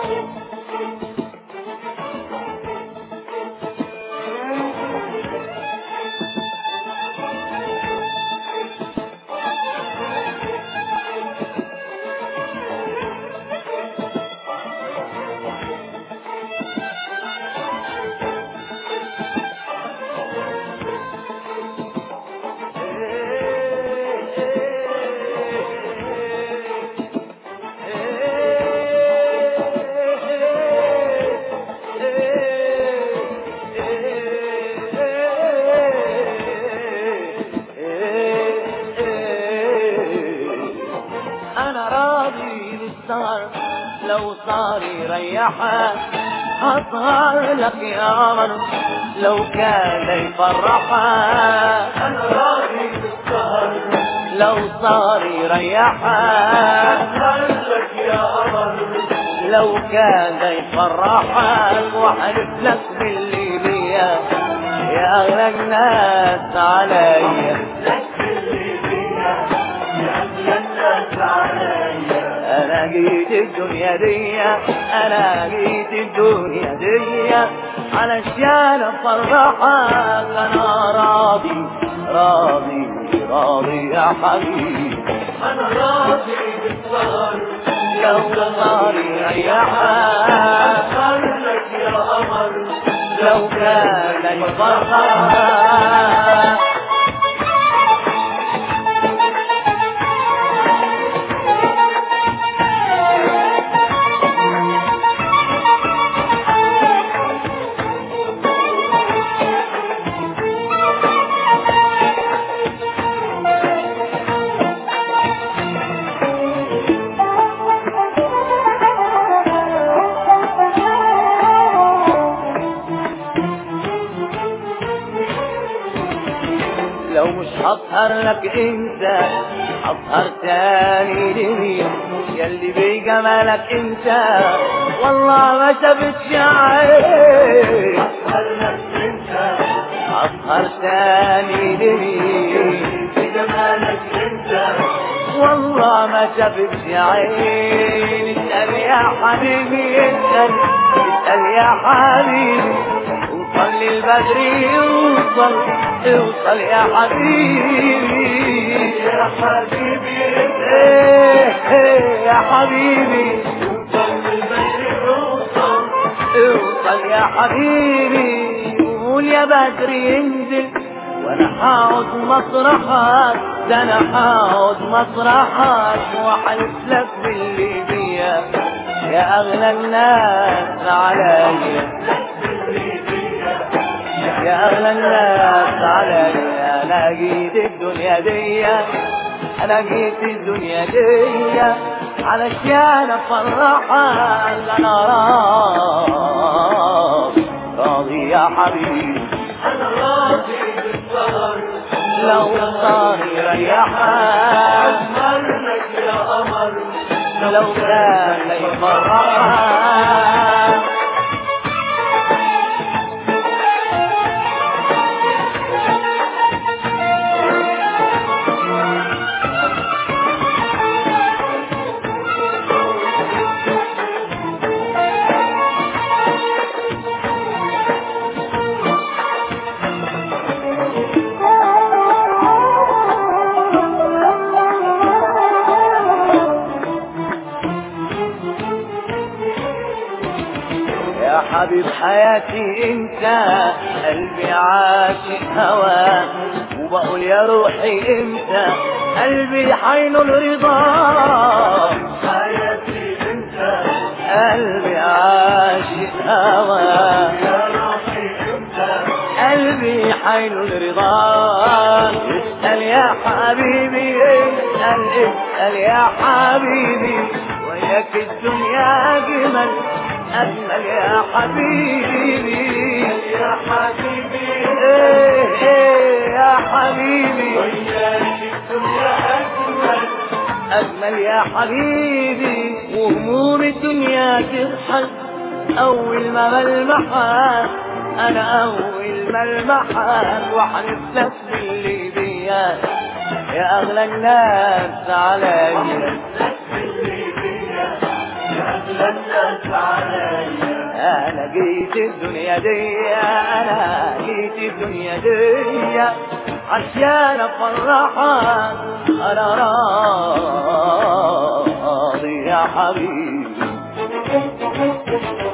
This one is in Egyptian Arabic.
انا راضي بالسهر لو صار يريحك اصهر لك يا قمر لو كان يفرحك انا راضي بالسهر لو صار يريحك لك يا قمر لو كان يفرحك وحلف لك باللي بيا يا اغلى الناس عليا لك اللي بيا يا أغلى الناس عليا انا جيت الدنيا دي انا جيت الدنيا دي علشان افرحك انا راضي راضي راضي يا حبيبي انا راضي بالسهر لو صار يريحك أسهر لك يا قمر لو كان يفرحك لو مش هسهر لك انت هسهر تاني لمين يلي بجمالك انت والله ما شفتش عين أسهر لك انت هسهر تاني لمين بجمالك انت والله ما شفتش عين اسأل يا حبيبي اسأل اسأل يا حبيبي اوصل للبدر اوصل اوصل يا حبيبي يا حبيبي ايه ايه يا حبيبي اوصل للبدر اوصل اوصل يا حبيبي قول يا بدر ينزل وانا هقعد مسرحك ده انا هقعد مسرحك وحلف لك باللي بيا يا اغلى الناس عليا اللي بيا يا اغلى الناس عليا انا جيت الدنيا دي انا جيت الدنيا دي علشان افرحك انا راضي راضي يا حبيبي انا راضي بالسهر لو صار يريحك أسهر لك يا قمر لو كان يفرحك يا حبيب حياتي انت قلبي عاشق هواك وبقول يا روحي انت قلبي حين الرضا حياتي انت قلبي عاشق هواك يا روحي انت قلبي حين الرضا اسأل يا حبيبي اسأل اسأل يا حبيبي وياك الدنيا أجمل أجمل يا حبيبي يا حبيبي إيه إيه يا حبيبي وياك الدنيا اجمل أجمل يا حبيبي وهموم الدنيا تضحك أول ما بلمحك أنا أول ما ألمحك وأحلف لك باللي بيا يا أغلى الناس عليا اللي بيا يا أغلى الناس عليا انا جيت الدنيا دي انا جيت الدنيا دي عشان افرحك انا راضي يا حبيبي